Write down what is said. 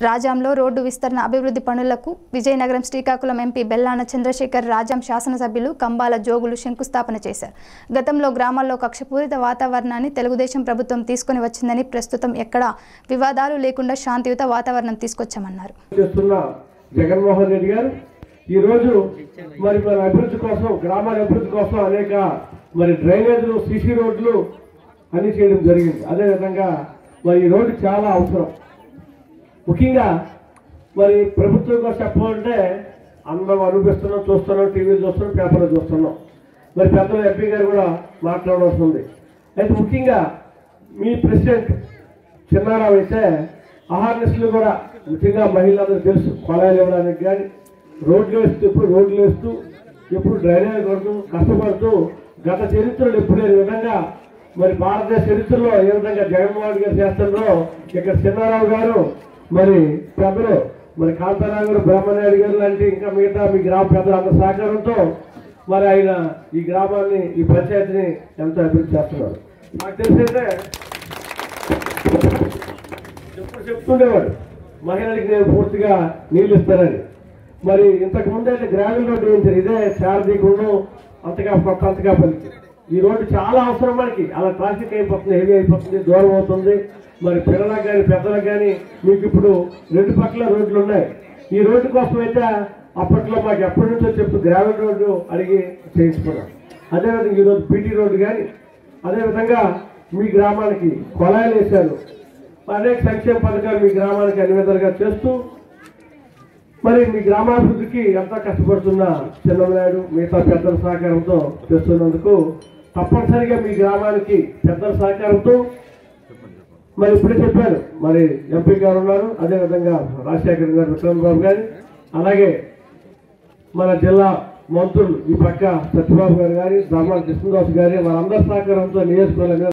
రాజాంలో road విస్తరణ అభివృద్ధి పనులకు విజయనగరం శ్రీకాకుళం ఎంపీ బెల్లాన చంద్రశేఖర్ రాజాం శాసనసభ్యులు కంబాల జోగులు శంకుస్థాపన చేశారు గతంలో గ్రామాల్లో కక్షపూరిత వాతావరణాన్ని తెలుగుదేశం ప్రభుత్వం తీసుకొని వచ్చిందని ప్రస్తుతం ఎక్కడా వివాదాలు లేకుండా శాంతియుత వాతావరణం తీసుకొచ్చామన్నారు చేస్తున్న జగన్మోహన్ రెడ్డి గారు ఈ రోజు మరి మన అభివృద్ధి కోసం గ్రామాల అభివృద్ధి కోసం అనేక మరి డ్రైనేజీలు సిసి రోడ్లు అన్ని చేయడం జరిగింది అదేవిధంగా మరి ఈ రోడ్డు చాలా అవసరం ముఖ్యంగా మరి ప్రభుత్వం కోసం చెప్పాలంటే అందరం అనిపిస్తున్నాం చూస్తున్నాం టీవీలు చూస్తున్నాం పేపర్లు చూస్తున్నాం మరి పెద్దలు ఎంపీ గారు కూడా మాట్లాడవలసి ఉంది అయితే ముఖ్యంగా మీ ప్రెసిడెంట్ చిన్నారావు అయితే అహార్నెస్లు కూడా ముఖ్యంగా మహిళలందరూ తెలుసు కొలాయిలు ఇవ్వడానికి కానీ రోడ్లు వేస్తూ ఎప్పుడు రోడ్లు వేస్తూ ఎప్పుడు డ్రైనేజ్ కొడుతూ కష్టపడుతూ గత చరిత్రలు ఎప్పుడు లేని విధంగా మరి భారతదేశ చరిత్రలో ఏ విధంగా జగన్మోహన్ గారు చేస్తున్నారో ఇక్కడ చిన్నారావు గారు మరి పెద్దలు మరి కాంతారావు గారు బ్రహ్మనాయుడు గారు లాంటి ఇంకా మిగతా మీ గ్రామ పెద్దలు అందరి సహకారంతో మరి ఆయన ఈ గ్రామాన్ని ఈ పంచాయతీని ఎంతో అభివృద్ధి చేస్తున్నారు నాకు తెలిసైతే ఎప్పుడు చెప్తుండేవాడు మహిళలకి నేను పూర్తిగా నీళ్ళు ఇస్తానని మరి ఇంతకు ముందు అయితే గ్రామీణ రోడ్డు వేయించారు ఇదే శారదీ గుండం అంతగా కొత్త అంతగా పలికి ఈ రోడ్డు చాలా అవసరం మనకి అలా ట్రాఫిక్ అయిపోతుంది హెవీ అయిపోతుంది దూరం అవుతుంది మరి పిల్లలకు కానీ పెద్దలకు కానీ మీకు ఇప్పుడు రెండు పక్కల రోడ్లు ఉన్నాయి ఈ రోడ్డు కోసం అయితే అప్పట్లో మాకు ఎప్పటి నుంచో చెప్పు గ్రామీణ రోడ్డు అడిగి చేయించుకున్నాం అదేవిధంగా ఈరోజు బీటీ రోడ్డు కానీ అదేవిధంగా మీ గ్రామానికి కొలాయిలు వేశారు అనేక సంక్షేమ పథకాలు మీ గ్రామానికి అన్ని విధాలుగా చేస్తూ మరి మీ గ్రామాభివృద్ధికి ఎంతో కష్టపడుతున్న చంద్రబాబు మిగతా పెద్దల సహకారంతో చేస్తున్నందుకు తప్పనిసరిగా మీ గ్రామానికి పెద్దల సహకారంతో మరి ఇప్పుడే చెప్పాను మరి ఎంపీ గారు ఉన్నారు అదేవిధంగా రాజశేఖర్ గారు విక్రమ్ బాబు గారు అలాగే మన జిల్లా మంత్రులు ఈ పక్క సత్యబాబు గారు గారి దామా కృష్ణదాస్ గారి వారందరి సహకారంతో నియోజకవర్గంలో